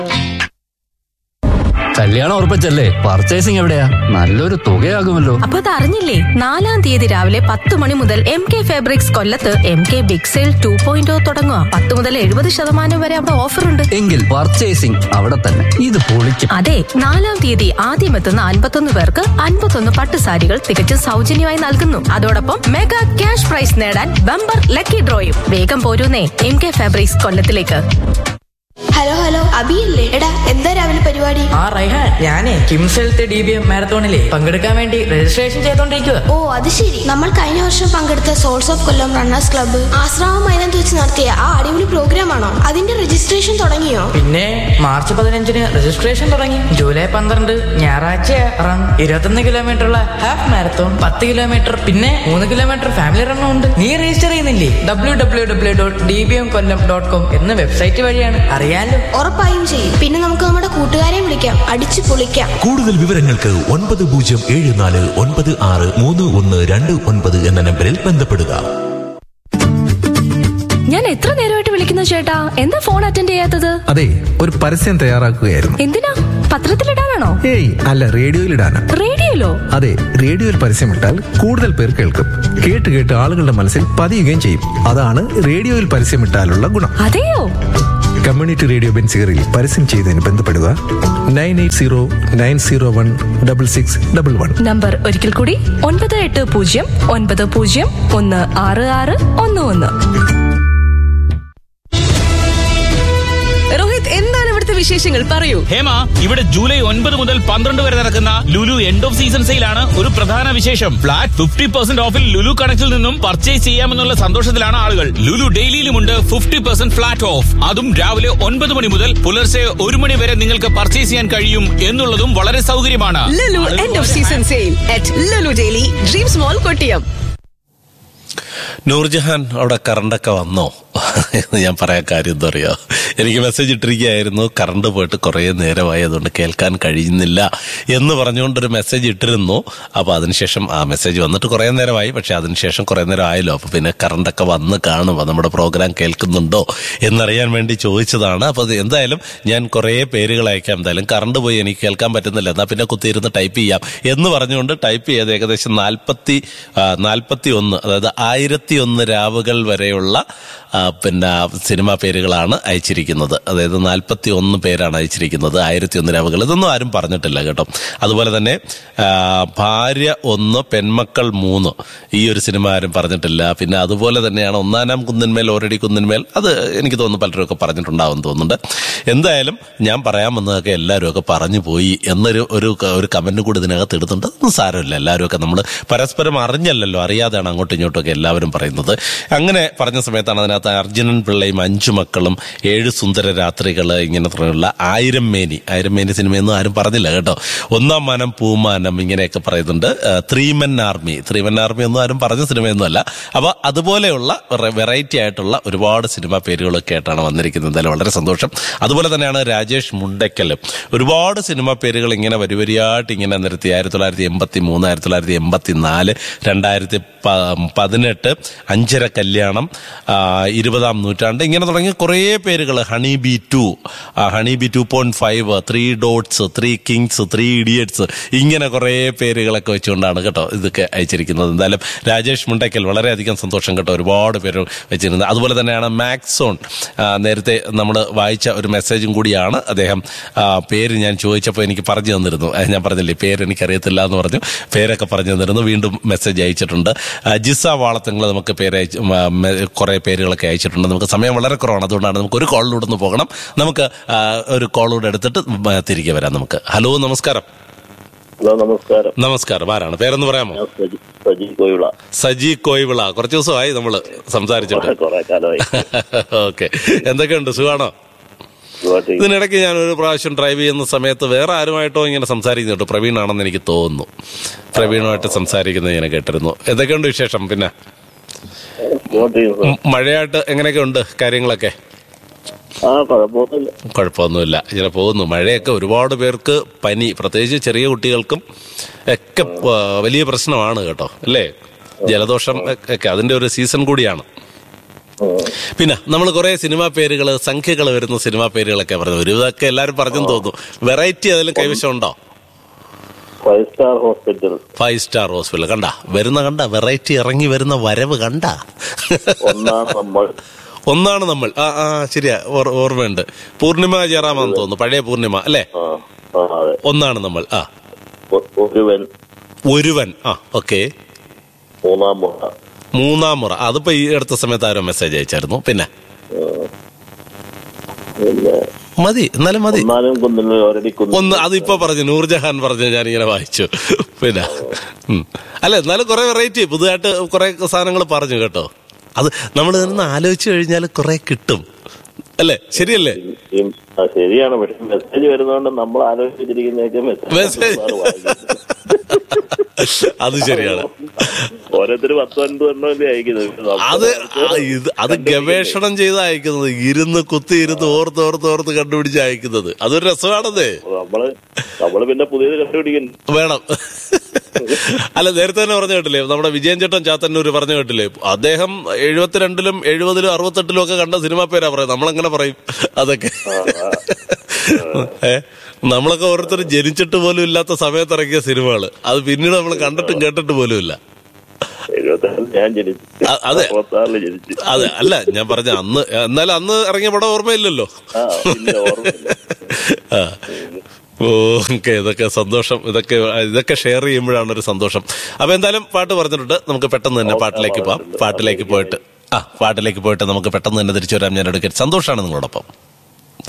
കല്യാണം ഉറപ്പിച്ചല്ലേ പർച്ചേസിംഗ് എവിടെയാ നല്ലൊരു തുകയാകുമല്ലോ അപ്പൊ അത് അറിഞ്ഞില്ലേ നാലാം തീയതി രാവിലെ പത്ത് മണി മുതൽ എം കെ ഫാബ്രിക്സ് കൊല്ലത്ത് M K big sale two point തുടങ്ങുക പത്ത് മുതൽ എഴുപത് ശതമാനം വരെ അവിടെ ഓഫർ ഉണ്ട് എങ്കിൽ പർച്ചേസിംഗ് അവിടെ തന്നെ ഇത് പൊളിക്കും അതെ നാലാം തീയതി ആദ്യം എത്തുന്ന അൻപത്തൊന്ന് പേർക്ക് അൻപത്തൊന്ന് പട്ടുസാരികൾ തികച്ചും സൗജന്യമായി നൽകുന്നു അതോടൊപ്പം മെഗാ ക്യാഷ് പ്രൈസ് നേടാൻ ബമ്പർ ലക്കി ഡ്രോയും വേഗം പോരൂന്നേ എം കെ ഫാബ്രിക്സ് കൊല്ലത്തിലേക്ക് ഹലോ ഹലോ അബിയല്ലേ എടാ എന്താ രാവിലെ പരിപാടി ആ റൈഹാൻ ഞാനേ KIMS health D B M മാരത്തോണിലെ പങ്കെടുക്കാൻ വേണ്ടി രജിസ്ട്രേഷൻ ചെയ്തോണ്ടിരിക്കുക ഓ അത് ശരി നമ്മൾ കഴിഞ്ഞ വർഷം പങ്കെടുത്ത souls of Kollam runners club Ashramam മൈതാനത്ത് വെച്ച് നടത്തിയ ആ അടിപൊളി പ്രോഗ്രാം ആണോ അതിന്റെ രജിസ്ട്രേഷൻ തുടങ്ങിയോ പിന്നെ മാർച്ച് പതിനഞ്ചിന് രജിസ്ട്രേഷൻ തുടങ്ങി ജൂലൈ പന്ത്രണ്ട് ഞായറാഴ്ച റൺ ഇരുപത്തൊന്ന് കിലോമീറ്റർ ഉള്ള ഹാഫ് മാരത്തോൺ പത്ത് കിലോമീറ്റർ പിന്നെ മൂന്ന് കിലോമീറ്റർ ഫാമിലി റണ്ണും ഉണ്ട് നീ രജിസ്റ്റർ ചെയ്യുന്നില്ലേ W W W dot D B M Kollam dot com എന്ന വെബ്സൈറ്റ് വഴിയാണ് അറിയാലോ ഉറപ്പായും ചെയ്യും പിന്നെ നമുക്ക് നമ്മുടെ കൂട്ടുകാരെ വിളിക്കാം അടിച്ചു പൊളിക്കാം കൂടുതൽ വിവരങ്ങൾക്ക് ഒൻപത് പൂജ്യം ഏഴ് നാല് ഒൻപത് ആറ് മൂന്ന് ഒന്ന് രണ്ട് ഒൻപത് എന്ന നമ്പറിൽ ബന്ധപ്പെടുക ഞാൻ എത്ര നേരമായിട്ട് വിളിക്കുന്നു ചേട്ടാ എന്താ ഫോൺ അറ്റൻഡ് ചെയ്യാത്തത് അതെ ഒരു പരസ്യം തയ്യാറാക്കുകയായിരുന്നു എന്തിനാ പത്രത്തിലിടാനാണോ ഏയ് അല്ല റേഡിയോയിലിടാനാ റേഡിയോയിലോ അതെ റേഡിയോയിൽ പരസ്യമിട്ടാൽ കൂടുതൽ പേർ കേൾക്കും കേട്ട് കേട്ട് ആളുകളുടെ മനസ്സിൽ പതിയുകയും ചെയ്യും അതാണ് റേഡിയോയിൽ പരസ്യമിട്ടാലുള്ള ഗുണം അതെയോ കമ്മ്യൂണിറ്റി റേഡിയോ ബെൻസിയറിൽ പരസ്യം ചെയ്തതിന് ബന്ധപ്പെടുക nine eight zero nine zero one double six double one number ഒരിക്കൽ കൂടി ഒൻപത് എട്ട് പൂജ്യം ഒൻപത് പൂജ്യം ഒന്ന് ആറ് ആറ് ഒന്ന് ഒന്ന് രോഹിത് എന്താണ് ഇവിടുത്തെ വിശേഷങ്ങൾ പറയൂ ഹേമ ഇവിടെ ജൂലൈ ഒൻപത് മുതൽ പന്ത്രണ്ട് വരെ നടക്കുന്ന ലുലു എൻഡ് ഓഫ് സീസൺ സെയിലാണ് ഒരു പ്രധാന വിശേഷം ഫ്ലാറ്റ് ഫിഫ്റ്റി പെർസെന്റ് ഓഫിൽ ലുലു കണക്റ്റിൽ നിന്നും പർച്ചേസ് ചെയ്യാമെന്നുള്ള സന്തോഷത്തിലാണ് ആളുകൾ ലുലു ഡെയിലിയിലുമുണ്ട് ഫിഫ്റ്റി പെർസെന്റ് ഫ്ലാറ്റ് ഓഫ് അതും രാവിലെ ഒൻപത് മണി മുതൽ പുലർച്ചെ ഒരു മണി വരെ നിങ്ങൾക്ക് പർച്ചേസ് ചെയ്യാൻ കഴിയും എന്നുള്ളതും വളരെ സൗകര്യമാണ് ലുലു ആളുകൾ end of season sale at Lulu daily dreams mall Kottiyam Noorjahan അവിടെ കറണ്ടൊക്കെ വന്നോ എന്ന് ഞാൻ പറയാൻ കാര്യം എന്താ അറിയോ എനിക്ക് മെസ്സേജ് ഇട്ടിരിക്കുകയായിരുന്നു കറണ്ട് പോയിട്ട് കുറേ നേരമായി അതുകൊണ്ട് കേൾക്കാൻ കഴിയുന്നില്ല എന്ന് പറഞ്ഞുകൊണ്ടൊരു മെസ്സേജ് ഇട്ടിരുന്നു അപ്പോൾ അതിനുശേഷം ആ മെസ്സേജ് വന്നിട്ട് കുറേ നേരമായി പക്ഷേ അതിനുശേഷം കുറേ നേരം ആയല്ലോ അപ്പോൾ പിന്നെ കറണ്ടൊക്കെ വന്ന് കാണും അപ്പോൾ നമ്മുടെ പ്രോഗ്രാം കേൾക്കുന്നുണ്ടോ എന്നറിയാൻ വേണ്ടി ചോദിച്ചതാണ് അപ്പോൾ അത് എന്തായാലും ഞാൻ കുറേ പേരുകൾ അയക്കാം എന്തായാലും കറണ്ട് പോയി എനിക്ക് കേൾക്കാൻ പറ്റുന്നില്ല എന്നാൽ പിന്നെ കുത്തിയിരുന്ന് ടൈപ്പ് ചെയ്യാം എന്ന് പറഞ്ഞുകൊണ്ട് ടൈപ്പ് ചെയ്ത് ഏകദേശം നാൽപ്പത്തി നാൽപ്പത്തി ഒന്ന് അതായത് ആയിരത്തി ഒന്ന് രാവുകൾ വരെയുള്ള ആ, പിന്നെ സിനിമാ പേരുകളാണ് അയച്ചിരിക്കുന്നത് അതായത് നാൽപ്പത്തി ഒന്ന് പേരാണ് അയച്ചിരിക്കുന്നത് ആയിരത്തി ഒന്ന് രാവുകൾ ഇതൊന്നും ആരും പറഞ്ഞിട്ടില്ല കേട്ടോ അതുപോലെ തന്നെ ആ, ഭാര്യ ഒന്ന് പെൺമക്കൾ മൂന്ന് ഈ ഒരു സിനിമ ആരും പറഞ്ഞിട്ടില്ല പിന്നെ അതുപോലെ തന്നെയാണ് ഒന്നാനാം കുന്നിന്മേൽ ഓരടി കുന്നിന്മേൽ അത് എനിക്ക് തോന്നുന്നു പലരും ഒക്കെ പറഞ്ഞിട്ടുണ്ടാവും തോന്നുന്നുണ്ട് എന്തായാലും ഞാൻ പറയാൻ വന്നതൊക്കെ എല്ലാവരും ഒക്കെ പറഞ്ഞു പോയി എന്നൊരു ഒരു ഒരു കമന്റ് കൂടി ഇതിനകത്ത് ഇടുന്നുണ്ട് അതൊന്നും സാരമില്ല എല്ലാവരും ഒക്കെ നമ്മൾ പരസ്പരം അറിഞ്ഞല്ലല്ലോ അറിയാതെയാണ് അങ്ങോട്ടും ഇങ്ങോട്ടും ഒക്കെ എല്ലാവരും പറയുന്നത് അങ്ങനെ പറഞ്ഞ സമയത്താണ് അതിനകത്ത് അർജുനൻ പിള്ളയും അഞ്ചു മക്കളും ഏഴ് സുന്ദര രാത്രികൾ ഇങ്ങനെ തുടങ്ങിയുള്ള ആയിരം മേനി ആയിരം മേനി സിനിമയൊന്നും ആരും പറഞ്ഞില്ല കേട്ടോ ഒന്നാം മാനം പൂമാനം ഇങ്ങനെയൊക്കെ പറയുന്നുണ്ട് ആ, ത്രീമൻ ആർമി ത്രീമൻ ആർമി ഒന്നും ആരും പറഞ്ഞ സിനിമയൊന്നും അല്ല അപ്പൊ അതുപോലെയുള്ള വെറൈറ്റി ആയിട്ടുള്ള ഒരുപാട് സിനിമാ പേരുകളൊക്കെ ആയിട്ടാണ് വന്നിരിക്കുന്നത് എന്തായാലും വളരെ സന്തോഷം അതുപോലെ തന്നെയാണ് രാജേഷ് മുണ്ടയ്ക്കലും ഒരുപാട് സിനിമാ പേരുകൾ ഇങ്ങനെ വരിവരിയായിട്ട് ഇങ്ങനെ നിരത്തി ആയിരത്തി തൊള്ളായിരത്തി എൺപത്തി മൂന്ന് ആയിരത്തി തൊള്ളായിരത്തി എൺപത്തി നാല് രണ്ടായിരത്തി പ- പതിനെട്ട് അഞ്ചര കല്യാണം ആ, ഇരുപതാം നൂറ്റാണ്ട് ഇങ്ങനെ തുടങ്ങി കുറേ പേരുകൾ honey bee two honey bee two point five three dots three kings three idiots ഇങ്ങനെ കുറേ പേരുകളൊക്കെ വെച്ചുകൊണ്ടാണ് കേട്ടോ ഇതൊക്കെ അയച്ചിരിക്കുന്നത് എന്തായാലും രാജേഷ് മുണ്ടയ്ക്കൽ വളരെയധികം സന്തോഷം കേട്ടോ ഒരുപാട് പേര് വെച്ചിരുന്നത് അതുപോലെ തന്നെയാണ് മാക്സോൺ ആ, നേരത്തെ നമ്മൾ വായിച്ച ഒരു മെസ്സേജും കൂടിയാണ് അദ്ദേഹം ആ, പേര് ഞാൻ ചോദിച്ചപ്പോൾ എനിക്ക് പറഞ്ഞു തന്നിരുന്നു ആ, ഞാൻ പറഞ്ഞില്ലേ പേര് എനിക്കറിയത്തില്ല എന്ന് പറഞ്ഞു പേരൊക്കെ പറഞ്ഞു തന്നിരുന്നു വീണ്ടും മെസ്സേജ് അയച്ചിട്ടുണ്ട് ആ, ജിസ വാളത്തങ്ങൾ നമുക്ക് പേര് അയച്ച് മ, മെ- കുറേ പേരുകളൊക്കെ അയച്ചിട്ടുണ്ട് നമുക്ക് സമയം വളരെ കുറവാണ് അതുകൊണ്ടാണ് നമുക്ക് ഒരു കോളിലൂടെ ഒന്ന് പോകണം നമുക്ക് ആ, ഒരു കോളിലൂടെ എടുത്തിട്ട് മ, തിരികെ വരാം നമുക്ക് ഹലോ നമസ്കാരം ഹലോ നമസ്കാരം നമസ്കാരം ആരാണ് പേരൊന്ന് പറയാമോ ഞാൻ സജി സജി കോയിവിള സജി കോയിവിള കുറച്ച് ദിവസമായി നമ്മൾ സംസാരിച്ചിട്ട് കുറെ കാലമായി ഓക്കെ എന്തൊക്കെയുണ്ട് സുഖാണോ സുഖമായിട്ട് ഇതിനിടയ്ക്ക് ഞാൻ ഒരു പ്രാവശ്യം ഡ്രൈവ് ചെയ്യുന്ന സമയത്ത് വേറെ ആരുമായിട്ടോ ഇങ്ങനെ സംസാരിക്കുന്നു കേട്ടോ പ്രവീണാണെന്ന് എനിക്ക് തോന്നുന്നു പ്രവീണുമായിട്ട് സംസാരിക്കുന്നത് ഞാൻ കേട്ടിരുന്നു എന്തൊക്കെയുണ്ട് വിശേഷം പിന്നെ സുഖമായിട്ട് ഇരിക്കുന്നു. ഉം, മഴയായിട്ട് എങ്ങനെയൊക്കെ ഉണ്ട് കാര്യങ്ങളൊക്കെ ആ കുഴപ്പമൊന്നുമില്ല കുഴപ്പമൊന്നുമില്ല ഇങ്ങനെ പോകുന്നു മഴയൊക്കെ ഒരുപാട് പേർക്ക് പനി പ്രത്യേകിച്ച് ചെറിയ കുട്ടികൾക്കും ഒക്കെ ആ, വലിയ പ്രശ്നമാണ് കേട്ടോ അല്ലേ ജലദോഷം ഒക്കെ അതിന്റെ ഒരു സീസൺ കൂടിയാണ് പിന്നെ നമ്മൾ കുറെ സിനിമാ പേരുകൾ സംഖ്യകൾ വരുന്ന സിനിമാ പേരുകളൊക്കെ പറഞ്ഞു ഒരു ഇതൊക്കെ എല്ലാവരും പറഞ്ഞെന്ന് തോന്നുന്നു വെറൈറ്റി അതിലും കൈവശം ഉണ്ടോ five star hospital five star hospital കണ്ട വരുന്ന കണ്ട വെറൈറ്റി ഇറങ്ങി വരുന്ന വരവ് കണ്ട ഒന്നാണ് നമ്മൾ ഒന്നാണ് നമ്മൾ ആ ആ ശരിയാ ഓർ- ഓർമ്മയുണ്ട് പൂർണിമ ജയറാമാന്ന് തോന്നുന്നു പഴയ പൂർണിമ അല്ലേ ആ ആ അതെ ഒന്നാണ് നമ്മൾ ആ ഒ- ഒരുവൻ ഒരുവൻ ആ ഓക്കെ മൂന്നാം മുറ മൂന്നാം മുറ അതിപ്പോ ഈ അടുത്ത സമയത്ത് ആരോ മെസ്സേജ് അയച്ചായിരുന്നു പിന്നെ പിന്നെ മതി എന്നാലും മതി ഒന്നാലും കുന്നിന് ഒരടി കുന്നിൽ ഒന്ന് അതിപ്പോ പറഞ്ഞു നൂർജഹാൻ പറഞ്ഞു ഞാൻ ഇങ്ങനെ വായിച്ചു പിന്നെ ഉം. അല്ല എന്നാലും കുറെ വെറൈറ്റി പുതുതായിട്ട് കുറെ സാധനങ്ങൾ പറഞ്ഞു കേട്ടോ അത് നമ്മൾ നിന്ന് ആലോചിച്ചു കഴിഞ്ഞാൽ കുറെ കിട്ടും അല്ലേ ശരിയല്ലേ ഈ- ആ, ശരിയാണ് പക്ഷെ മെസ്സേജ് വരുന്നതുകൊണ്ട് നമ്മൾ ആലോചിച്ചിരിക്കുന്നതൊക്കെ മെസ്സേജ് മെസ്സേജ് അത് ശരിയാണ് ഓരോരുത്തർ പത്ത് അൻപത് എണ്ണമല്ലേ അയക്കുന്നത് നമ്മൾ അത് ആ ഇത് അത് ഗവേഷണം ചെയ്ത് അയക്കുന്നത് ഇരുന്ന് കുത്തി ഇരുന്ന് ഓർത്ത് ഓർത്ത് ഓർത്ത് കണ്ടുപിടിച്ച് അയക്കുന്നത് അതൊരു രസമാണതേ നമ്മള് നമ്മള് പിന്നെ പുതിയത് കണ്ടുപിടിക്കുന്നു വേണം അല്ല നേരത്തെ തന്നെ പറഞ്ഞു കേട്ടില്ലേ നമ്മുടെ വിജയൻ ചേട്ടൻ ചാത്തന്നൂര് പറഞ്ഞു കേട്ടില്ലേ അദ്ദേഹം എഴുപത്തിരണ്ടിലും എഴുപതിലും അറുപത്തെട്ടിലും ഒക്കെ കണ്ട സിനിമാ പേരാ പറയുന്നത് നമ്മളെങ്ങനെ പറയും അതൊക്കെ ഏ നമ്മളൊക്കെ ഓരോരുത്തരും ജനിച്ചിട്ട് പോലും ഇല്ലാത്ത സമയത്ത് ഇറങ്ങിയ സിനിമകള് അത് പിന്നീട് നമ്മൾ കണ്ടിട്ടും കേട്ടിട്ട് പോലും ഇല്ല എഴുപത്താറിൽ ഞാൻ ജനിച്ചു അ- അതെ. അറുപത്താറില് ജനിച്ചു അതെ അല്ല ഞാൻ പറഞ്ഞ അന്ന് എന്നാലും അന്ന് ഇറങ്ങിയ പടം ഓർമ്മയില്ലല്ലോ ആ പിന്നെ ഓർമ്മയില്ല ആ. ഓ ഓക്കെ ഇതൊക്കെ സന്തോഷം ഇതൊക്കെ ഇതൊക്കെ ഷെയർ ചെയ്യുമ്പോഴാണ് ഒരു സന്തോഷം അപ്പൊ എന്തായാലും പാട്ട് പറഞ്ഞിട്ടുണ്ട് നമുക്ക് പെട്ടെന്ന് തന്നെ പാട്ടിലേക്ക് പോവാം പാട്ടിലേക്ക് പോയിട്ട് ആ പാട്ടിലേക്ക് പോയിട്ട് നമുക്ക് പെട്ടെന്ന് തന്നെ തിരിച്ചു വരാം ഞാൻ എടുക്കരുത് സന്തോഷമാണ് നിങ്ങളോടൊപ്പം